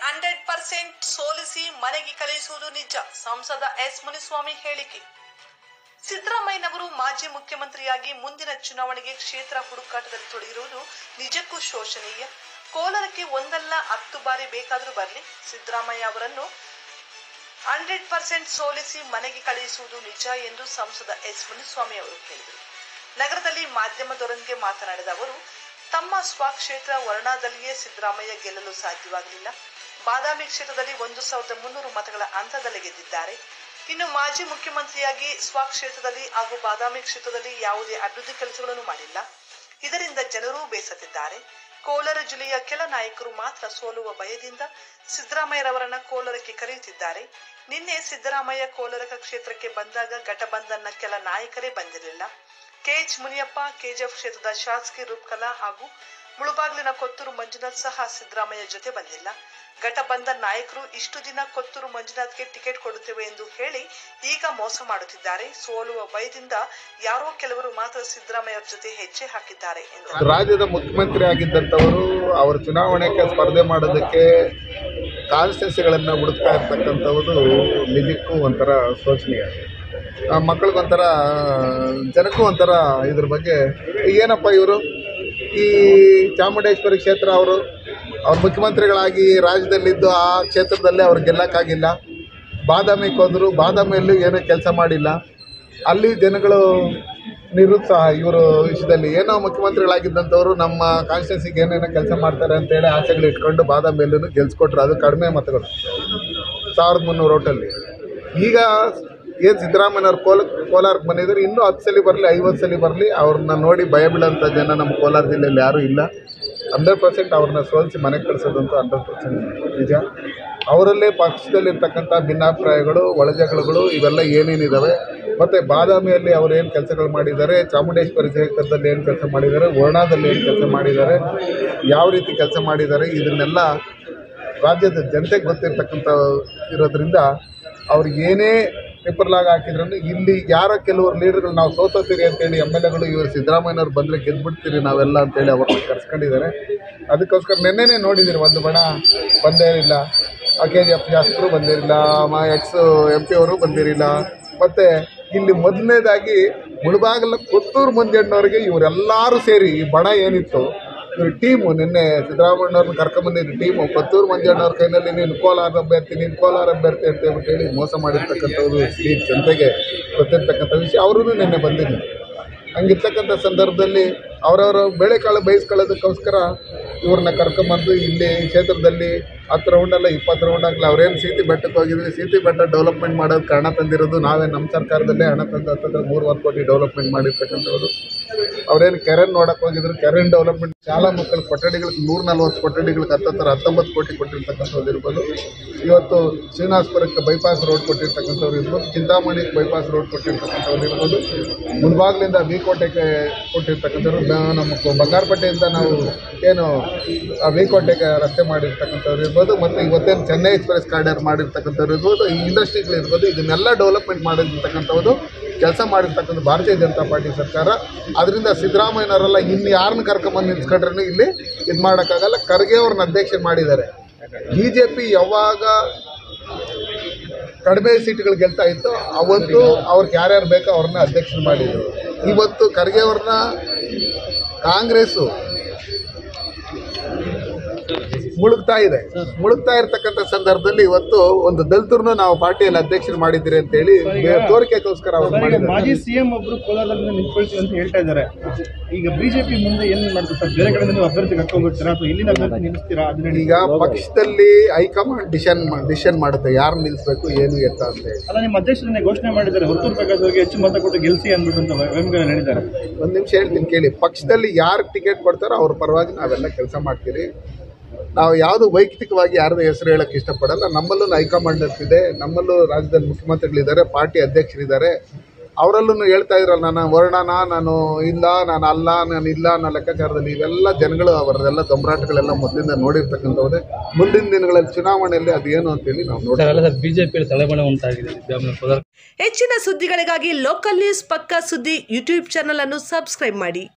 Hundred percent ಸೋಲಿಸಿ ಮನೆಗೆ ಕಳುಹಿಸುವುದು ನಿಜ ಸಂಸದ ಎಸ್ ಮುನಿಸ್ವಾಮಿ ಹೇಳಿಕೆ ಸಿದ್ದರಾಮಯ್ಯನವರು ಮಾಜಿ ಮುಖ್ಯಮಂತ್ರಿಯಾಗಿ ಮುಂದಿನ ಚುನಾವಣೆಗೆ ಕ್ಷೇತ್ರ ಹುಡುಕಾಟದಲ್ಲಿ ತೊಡಗಿರುವುದು ನಿಜಕ್ಕೂ ಶೋಷನೀಯ ಕೋಲಾರಕ್ಕೆ ಒಂದಲ್ಲ ಹತ್ತು ಬಾರಿ ಬೇಕಾದರೂ ಬರಲಿ ಸಿದ್ದರಾಮಯ್ಯ ಅವರನ್ನು ಹಂಡ್ರೆಡ್ ಪರ್ಸೆಂಟ್ ಸೋಲಿಸಿ ಮನೆಗೆ ಕಳುಹಿಸುವುದು ನಿಜ ಎಂದು ಸಂಸದ ಎಸ್ ಮುನಿಸ್ವಾಮಿ ಅವರು ಹೇಳಿದರು ನಗರದಲ್ಲಿ ಮಾಧ್ಯಮದವರೊಂದಿಗೆ ಮಾತನಾಡಿದ ಅವರು ತಮ್ಮ ಸ್ವಕ್ಷೇತ್ರ ವರ್ಣಾದಲ್ಲಿಯೇ ಸಿದ್ದರಾಮಯ್ಯ ಗೆಲ್ಲಲು ಸಾಧ್ಯವಾಗಲಿಲ್ಲ ಬಾದಾಮಿ ಕ್ಷೇತ್ರದಲ್ಲಿ ಒಂದು ಸಾವಿರದ ಮುನ್ನೂರು ಮತಗಳ ಅಂತದಲ್ಲಿ ಗೆದ್ದಿದ್ದಾರೆ ಇನ್ನು ಮಾಜಿ ಮುಖ್ಯಮಂತ್ರಿಯಾಗಿ ಸ್ವಕ್ಷೇತ್ರದಲ್ಲಿ ಹಾಗೂ ಬಾದಾಮಿ ಕ್ಷೇತ್ರದಲ್ಲಿ ಯಾವುದೇ ಅಭಿವೃದ್ಧಿ ಕೆಲಸಗಳನ್ನು ಮಾಡಿಲ್ಲ ಇದರಿಂದ ಜನರೂ ಬೇಸತ್ತಿದ್ದಾರೆ ಕೋಲಾರ ಜಿಲ್ಲೆಯ ಕೆಲ ನಾಯಕರು ಮಾತ್ರ ಸೋಲುವ ಭಯದಿಂದ ಸಿದ್ದರಾಮಯ್ಯರವರನ್ನ ಕೋಲಾರಕ್ಕೆ ಕರೆಯುತ್ತಿದ್ದಾರೆ ನಿನ್ನೆ ಸಿದ್ದರಾಮಯ್ಯ ಕೋಲಾರ ಕ್ಷೇತ್ರಕ್ಕೆ ಬಂದಾಗ ಘಟಬಂಧನ್ನ ಕೆಲ ನಾಯಕರೇ ಬಂದಿರಲಿಲ್ಲ ಕೆಎಚ್ ಮುನಿಯಪ್ಪ ಕೆಜಿಎಫ್ ಕ್ಷೇತ್ರದ ಶಾಸಕಿ ರೂಪಕಲಾ ಹಾಗೂ ಮುಳುಬಾಗಿಲಿನ ಕೊತ್ತೂರು ಮಂಜುನಾಥ್ ಸಹ ಸಿದ್ದರಾಮಯ್ಯ ಜೊತೆ ಬಂದಿಲ್ಲ ಘಟಬಂಧನ್ ನಾಯಕರು ಇಷ್ಟು ದಿನ ಕೊತ್ತೂರು ಮಂಜುನಾಥ್ಗೆ ಟಿಕೆಟ್ ಕೊಡುತ್ತೇವೆ ಎಂದು ಹೇಳಿ ಈಗ ಮೋಸ ಮಾಡುತ್ತಿದ್ದಾರೆ ಸೋಲುವ ಭಯದಿಂದ ಯಾರೋ ಕೆಲವರು ಮಾತ್ರ ಸಿದ್ದರಾಮಯ್ಯ ಅವರ ಜೊತೆ ಹೆಜ್ಜೆ ಹಾಕಿದ್ದಾರೆ ಎಂದರು ರಾಜ್ಯದ ಮುಖ್ಯಮಂತ್ರಿ ಆಗಿದ್ದಂಥವರು ಅವರು ಚುನಾವಣೆಗೆ ಸ್ಪರ್ಧೆ ಮಾಡೋದಕ್ಕೆ ಕಾನ್ಸ್ಟಿಟ್ಯೂನ್ಸಿಗಳನ್ನು ಹುಡುಕ್ತಾ ಇರ್ತಕ್ಕಂಥದ್ದು ನಿಜಕ್ಕೂ ಒಂಥರ ಶೋಚನೀಯ ಆ ಮಕ್ಕಳಿಗೊಂಥರ ಜನಕ್ಕೂ ಒಂಥರ ಇದ್ರ ಬಗ್ಗೆ ಏನಪ್ಪ ಇವರು ಈ ಚಾಮುಂಡೇಶ್ವರಿ ಕ್ಷೇತ್ರ ಅವರು ಅವ್ರು ಮುಖ್ಯಮಂತ್ರಿಗಳಾಗಿ ರಾಜ್ಯದಲ್ಲಿದ್ದು ಆ ಕ್ಷೇತ್ರದಲ್ಲಿ ಅವ್ರು ಗೆಲ್ಲಕ್ಕಾಗಿಲ್ಲ ಬಾದಾಮಿಗೆ ಹೋದ್ರು ಬಾದಾಮಿಯಲ್ಲೂ ಏನೂ ಕೆಲಸ ಮಾಡಿಲ್ಲ ಅಲ್ಲಿ ಜನಗಳು ನಿರುತ್ಸಾಹ ಇವರು ವಿಷಯದಲ್ಲಿ ಏನೋ ಮುಖ್ಯಮಂತ್ರಿಗಳಾಗಿದ್ದಂಥವ್ರು ನಮ್ಮ ಕಾನ್ಸ್ಟಿಟ್ಯೂನ್ಸಿಗೆ ಏನೇನೋ ಕೆಲಸ ಮಾಡ್ತಾರೆ ಅಂತೇಳಿ ಆಸೆಗಳು ಇಟ್ಕೊಂಡು ಬಾದಾಮಿಯಲ್ಲೂ ಗೆಲ್ಸ್ಕೊಟ್ರು ಅದು ಕಡಿಮೆ ಮತಗಳು ಸಾವಿರದ ಮುನ್ನೂರು ಓಟಲ್ಲಿ ಈಗ ಏನು ಸಿದ್ದರಾಮಯ್ಯವ್ರು ಕೋಲ ಕೋಲಾರಕ್ಕೆ ಬಂದಿದ್ದಾರೆ ಇನ್ನೂ ಹತ್ತು ಸಲ ಬರಲಿ ಐವತ್ತು ಸಲ ಬರಲಿ ಅವ್ರನ್ನ ನೋಡಿ ಭಯ ಬೀಳೋಂಥ ಜನ ನಮ್ಮ ಕೋಲಾರ ಜಿಲ್ಲೆಯಲ್ಲಿ ಯಾರೂ ಇಲ್ಲ ಹಂಡ್ರೆಡ್ ಪರ್ಸೆಂಟ್ ಅವ್ರನ್ನ ಸೋಲಿಸಿ ಮನೆಗೆ ಕಳಿಸೋದಂತೂ ಹಂಡ್ರೆಡ್ ಪರ್ಸೆಂಟ್ ನಿಜ ಅವರಲ್ಲೇ ಪಕ್ಷದಲ್ಲಿರ್ತಕ್ಕಂಥ ಭಿನ್ನಾಭಿಪ್ರಾಯಗಳು ಒಳಜಗಳಗಳು ಇವೆಲ್ಲ ಏನೇನಿದ್ದಾವೆ ಮತ್ತು ಬಾದಾಮಿಯಲ್ಲಿ ಅವ್ರು ಏನು ಕೆಲಸಗಳು ಮಾಡಿದ್ದಾರೆ ಚಾಮುಂಡೇಶ್ವರಿ ಕ್ಷೇತ್ರದಲ್ಲಿ ಏನು ಕೆಲಸ ಮಾಡಿದ್ದಾರೆ ವರ್ಣಾದಲ್ಲಿ ಏನು ಕೆಲಸ ಮಾಡಿದ್ದಾರೆ ಯಾವ ರೀತಿ ಕೆಲಸ ಮಾಡಿದ್ದಾರೆ ಇದನ್ನೆಲ್ಲ ರಾಜ್ಯದ ಜನತೆಗೆ ಗೊತ್ತಿರ್ತಕ್ಕಂಥ ಇರೋದ್ರಿಂದ ಅವ್ರು ಏನೇ ಪೇಪರ್ಲಾಗ ಹಾಕಿದ್ರು ಇಲ್ಲಿ ಯಾರೋ ಕೆಲವರು ಲೀಡರ್ಗಳು ನಾವು ಸೋತೋತೀರಿ ಅಂತೇಳಿ ಎಮ್ ಎಲ್ ಎಗಳು ಇವರು ಸಿದ್ದರಾಮಯ್ಯನವ್ರು ಬಂದರೆ ಗೆದ್ಬಿಡ್ತೀರಿ ನಾವೆಲ್ಲ ಅಂತೇಳಿ ಅವ್ರನ್ನ ಕರ್ಸ್ಕೊಂಡಿದ್ದಾರೆ ಅದಕ್ಕೋಸ್ಕರ ನಿನ್ನೆನೇ ನೋಡಿದ್ದೀರಿ ಒಂದು ಬಣ ಬಂದೇ ಇಲ್ಲ ಆ ಕೆ ಜಿ ಎಫ್ ಶಾಸಕರು ಬಂದಿರಲಿಲ್ಲ ಮಾ ಎಕ್ಸ್ ಎಂ ಪಿ ಅವರು ಬಂದಿರಲಿಲ್ಲ ಮತ್ತು ಇಲ್ಲಿ ಮೊದಲನೇದಾಗಿ ಮುಳಬಾಗಲ ಕೊತ್ತೂರು ಮಂಜಣ್ಣವ್ರಿಗೆ ಇವರೆಲ್ಲರೂ ಸೇರಿ ಈ ಬಣ ಏನಿತ್ತು ಇವ್ರ ಟೀಮು ನಿನ್ನೆ ಸಿದ್ದರಾಮಯ್ಯವ್ರನ್ನ ಕರ್ಕೊಂಬಂದಿದ್ದು ಟೀಮು ಕೊತ್ತೂರು ಮಂಜಣ್ಣವ್ರ ಕೈನಲ್ಲಿ ನೀನು ಕೋಲಾರ ಅಭ್ಯರ್ಥಿ ನೀನು ಕೋಲಾರ ಅಭ್ಯರ್ಥಿ ಅಂತ ಹೇಳ್ಬಿಟ್ಟು ಹೇಳಿ ಮೋಸ ಮಾಡಿರ್ತಕ್ಕಂಥವ್ರು ಈ ಜನತೆಗೆ ಗೊತ್ತಿರ್ತಕ್ಕಂಥ ವಿಷಯ ಅವರೂ ನಿನ್ನೆ ಬಂದಿಲ್ಲ ಹಂಗಿರ್ತಕ್ಕಂಥ ಸಂದರ್ಭದಲ್ಲಿ ಅವರವರ ಬೇಳೆಕಾಳು ಬೇಯಿಸ್ಕೊಳ್ಳೋದಕ್ಕೋಸ್ಕರ ಇವ್ರನ್ನ ಕರ್ಕೊಂಬಂದು ಇಲ್ಲಿ ಕ್ಷೇತ್ರದಲ್ಲಿ ಹತ್ತು ರೌಂಡ್ ಅಲ್ಲ ಇಪ್ಪತ್ತು ರೌಂಡ್ ಆಗಲಿ ಅವ್ರೇನು ಸೀತಿ ಬೆಟ್ಟಕ್ಕೆ ಹೋಗಿದ್ರೆ ಸೀತಿ ಬೆಟ್ಟ ಡೆವಲಪ್ಮೆಂಟ್ ಮಾಡೋದಕ್ಕೆ ಹಣ ತಂದಿರೋದು ನಾವೇ ನಮ್ಮ ಸರ್ಕಾರದಲ್ಲೇ ಹಣ ತಂದು ಹತ್ತತ್ರ ಮೂರುವರೆ ಕೋಟಿ ಡೆವಲಪ್ಮೆಂಟ್ ಮಾಡಿರ್ತಕ್ಕಂಥವ್ರು ಅವ್ರೇನು ಕೆರೆನ್ ನೋಡಕ್ಕೆ ಹೋಗಿದ್ರು ಕೆರೆನ್ ಡೆವಲಪ್ಮೆಂಟ್ ಶಾಲಾ ಮಕ್ಕಳ ಕೊಠಡಿಗಳಿಗೆ ನೂರ ನಲ್ವತ್ತು ಕೊಠಡಿಗಳಿಗೆ ಹತ್ತತ್ರ ಹತ್ತೊಂಬತ್ತು ಕೋಟಿ ಕೊಟ್ಟಿರ್ತಕ್ಕಂಥದ್ದು ಇರ್ಬೋದು ಇವತ್ತು ಶ್ರೀನಿವಾಸಪುರಕ್ಕೆ ಬೈಪಾಸ್ ರೋಡ್ ಕೊಟ್ಟಿರ್ತಕ್ಕಂಥವ್ರು ಇರ್ಬೋದು ಚಿಂತಾಮಣಿಗೆ ಬೈಪಾಸ್ ರೋಡ್ ಕೊಟ್ಟಿರ್ತಕ್ಕಂಥವ್ರು ಇರ್ಬೋದು ಮುನ್ಬಾಗ್ಲಿಂದ ಬಿ ಕೋಟೆಗೆ ಕೊಟ್ಟಿರ್ತಕ್ಕಂಥವ್ರು ಬ- ನಮ್ಮ ಕೊ- ಬಂಗಾರಪೇಟೆಯಿಂದ ನಾವು ಏನು ಆ ವಿ ಕೋಟೆಗೆ ರಸ್ತೆ ಮಾಡಿರ್ತಕ್ಕಂಥವ್ರು ಇರ್ಬೋದು ಮತ್ತು ಇವತ್ತೇನು ಚೆನ್ನೈ ಎಕ್ಸ್ಪ್ರೆಸ್ ಕಾರಿಡಾರ್ ಮಾಡಿರ್ತಕ್ಕಂಥವ್ರು ಇರ್ಬೋದು ಈ ಇಂಡಸ್ಟ್ರಿಗಳು ಇರ್ಬೋದು ಇದನ್ನೆಲ್ಲ ಡೆವಲಪ್ಮೆಂಟ್ ಮಾಡಿರ್ತಕ್ಕಂಥದ್ದು ಕೆಲಸ ಮಾಡಿರ್ತಕ್ಕಂಥ ಭಾರತೀಯ ಜನತಾ ಪಾರ್ಟಿ ಸರ್ಕಾರ ಅದರಿಂದ ಸಿದ್ದರಾಮಯ್ಯನವರೆಲ್ಲ ಇನ್ನು ಯಾರನ್ನ ಕರ್ಕೊಂಬಂದು ನಿಂತ್ಕೊಂಡ್ರೂ ಇಲ್ಲಿ ಇದು ಮಾಡೋಕ್ಕಾಗಲ್ಲ ಖರ್ಗೆ ಅವ್ರನ್ನ ಅಧ್ಯಕ್ಷ ಮಾಡಿದ್ದಾರೆ ಬಿ ಜೆ ಪಿ ಯಾವಾಗ ಕಡಿಮೆ ಸೀಟ್ಗಳು ಗೆಲ್ತಾ ಇತ್ತು ಅವತ್ತು ಅವ್ರಿಗೆ ಯಾರ್ಯಾರು ಬೇಕೋ ಅವ್ರನ್ನ ಅಧ್ಯಕ್ಷ ಮಾಡಿದರು ಇವತ್ತು ಖರ್ಗೆ ಅವ್ರನ್ನ ಕಾಂಗ್ರೆಸ್ಸು ಮುಳುಗ್ತಾ ಇದೆ ಮುಳುಗ್ತಾ ಇರ್ತಕ್ಕಂಥ ಸಂದರ್ಭದಲ್ಲಿ ಇವತ್ತು ಒಂದು ದಲಿತರನ್ನು ನಾವು ಪಾರ್ಟಿಯಲ್ಲಿ ಅಧ್ಯಕ್ಷರು ಮಾಡಿದ್ದೀರಿ ಅಂತೇಳಿ ತೋರಿಕೆಗೋಸ್ಕರ ಅವ್ರು ಈಗ ಮಾಡಿದ್ದಾರೆ ಮಾಜಿ ಸಿಎಂ ಒಬ್ರು ಕೋಲಾರದಿಂದ ನಿಂತ್ಕೊಳ್ತೀವಿ ಅಂತ ಹೇಳ್ತಾ ಇದ್ದಾರೆ ಈಗ ಬಿಜೆಪಿ ಮುಂದೆ ಏನ್ ಮಾಡ್ತಾರೆ ಸರ್ ಬೇರೆ ಕಡೆಯಿಂದ ನೀವು ಅಭ್ಯರ್ಥಿ ಕರ್ಕೊಂಡ್ಬಿಡ್ತೀರಾ ಅಥವಾ ಇಲ್ಲಿಂದ ಅಭ್ಯರ್ಥಿ ನಿಲ್ಲಿಸ್ತೀರಾ ಅದನ್ನ ಹೇಳಿ. ಈಗ ಪಕ್ಷದಲ್ಲಿ ಹೈಕಮಾಂಡ್ ಡಿಸಿಷನ್ ಡಿಸಿಷನ್ ಮಾಡುತ್ತೆ ಯಾರು ನಿಲ್ಲಿಸ್ಬೇಕು ಏನು ಎತ್ತ ಅಂತ ಹೇಳಿ ಅಲ್ಲ ನಿಮ್ಮ ಅಧ್ಯಕ್ಷರನ್ನೇ ಘೋಷಣೆ ಮಾಡಿದ್ದಾರೆ ಹೊರತೂರು ಬೇಕಾದವರಿಗೆ ಹೆಚ್ಚು ಮತ ಕೊಟ್ಟು ಗೆಲ್ಸಿ ಅಂದ್ಬಿಟ್ಟು ಅಂತ ವೆಂಕಯ್ಯ ಹೇಳಿದ್ದಾರೆ ಒಂದು ನಿಮಿಷ ಹೇಳ್ತೀನಿ ಕೇಳಿ ಪಕ್ಷದಲ್ಲಿ ಯಾರು ಟಿಕೆಟ್ ಕೊಡ್ತಾರೋ ಅವ್ರ ಪರವಾಗಿ ನಾವೆಲ್ಲ ಕೆಲಸ ಮಾಡ್ತೀರಿ ನಾವು ಯಾವುದು ವೈಯಕ್ತಿಕವಾಗಿ ಯಾರ್ದು ಹೆಸರು ಹೇಳಕ್ಕೆ ಇಷ್ಟಪಡಲ್ಲ ನಮ್ಮಲ್ಲೂ ಹೈಕಮಾಂಡ್ ಇದೆ ನಮ್ಮಲ್ಲೂ ರಾಜ್ಯದಲ್ಲಿ ಮುಖ್ಯಮಂತ್ರಿಗಳಿದ್ದಾರೆ ಪಾರ್ಟಿ ಅಧ್ಯಕ್ಷರಿದ್ದಾರೆ ಅವರಲ್ಲೂ ಹೇಳ್ತಾ ಇದ್ರಲ್ಲ ನಾನು ವರ್ಣನ ನಾನು ಇಲ್ಲ ನಾನು ಅಲ್ಲ ನಾನು ಇಲ್ಲ ಅನ್ನೋ ಲೆಕ್ಕಾಚಾರದಲ್ಲಿ ಇವೆಲ್ಲ ಜನಗಳು ಅವರದೆಲ್ಲ ದೊಂಬರಾಟಗಳೆಲ್ಲ ಮೊದಲಿಂದ ನೋಡಿರ್ತಕ್ಕಂಥವ್ರೆ ಮುಂದಿನ ದಿನಗಳಲ್ಲಿ ಚುನಾವಣೆಯಲ್ಲಿ ಅದೇನು ಅಂತೇಳಿ ನಾವು ನೋಡ್ತೀವಿ ಅಲ್ಲ ಸರ್ ಬಿಜೆಪಿಯಲ್ಲಿ ತಲೆಬಣೆ ಉಂಟಾಗಿದೆ ಸಿದ್ದರಾಮಯ್ಯ ಕೋಲಾರ ಹೆಚ್ಚಿನ ಸುದ್ದಿಗಳಿಗಾಗಿ ಲೋಕಲ್ ನ್ಯೂಸ್ ಪಕ್ಕಾ ಸುದ್ದಿ ಯೂಟ್ಯೂಬ್ ಚಾನಲ್ ಅನ್ನು ಸಬ್ಸ್ಕ್ರೈಬ್ ಮಾಡಿ